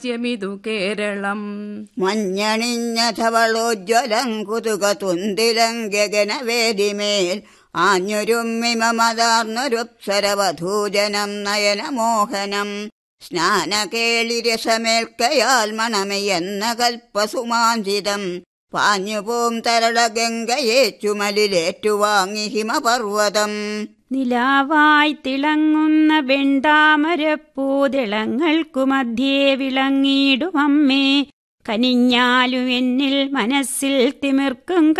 രാജ്യമിതു കേരളം മഞ്ഞണിഞ്ഞ ധവളോജ്വലം കുതുക തുന്തിലം ഗഗനവേദിമേൽ ആഞ്ഞൊരുമ്മിമതാർന്നൊരുപ്സരവധൂജനം നയനമോഹനം സ്നാനകേളിരസമേൽക്കയാൽ മണമെന്ന കൽപ്പസുമാഞ്ചിതം പാഞ്ഞുപോം തരളഗംഗയെ ചുമലിലേറ്റുവാങ്ങി ഹിമപർവതം നിലാവായി തിളങ്ങുന്ന വെണ്ടാമരപ്പൂതിളങ്ങൾക്കു മധ്യേ വിളങ്ങിയിടുമമ്മേ കനിഞ്ഞാലും എന്നിൽ മനസ്സിൽ തിമിർക്കും